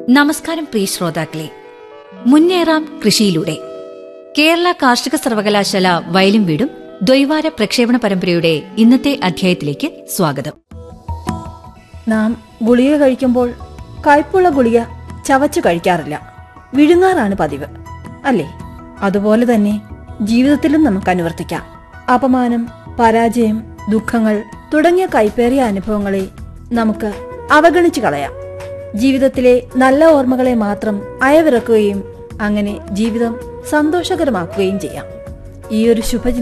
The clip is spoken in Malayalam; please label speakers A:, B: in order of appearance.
A: നമസ്കാരം പ്രിയ ശ്രോതാക്കളെ മുന്നേറാം കൃഷിയിലൂടെ കേരള കാർഷിക സർവകലാശാല വയലും വീടും ദ്വൈവാര പ്രക്ഷേപണ പരമ്പരയുടെ ഇന്നത്തെ അധ്യായത്തിലേക്ക് സ്വാഗതം
B: നാം ഗുളിക കഴിക്കുമ്പോൾ കയ്പുള്ള ഗുളിക ചവച്ചു കഴിക്കാറില്ല വിഴുങ്ങാറാണ് പതിവ് അല്ലേ അതുപോലെ തന്നെ ജീവിതത്തിലും നമുക്ക് അനുവർത്തിക്കാം അപമാനം പരാജയം ദുഃഖങ്ങൾ തുടങ്ങിയ കൈപ്പേറിയ അനുഭവങ്ങളെ നമുക്ക് അവഗണിച്ചു കളയാം ജീവിതത്തിലെ നല്ല ഓർമ്മകളെ മാത്രം അയവിറക്കുകയും അങ്ങനെ ജീവിതം സന്തോഷകരമാക്കുകയും ചെയ്യാം ഈ ഒരു ശുഭചിന്ത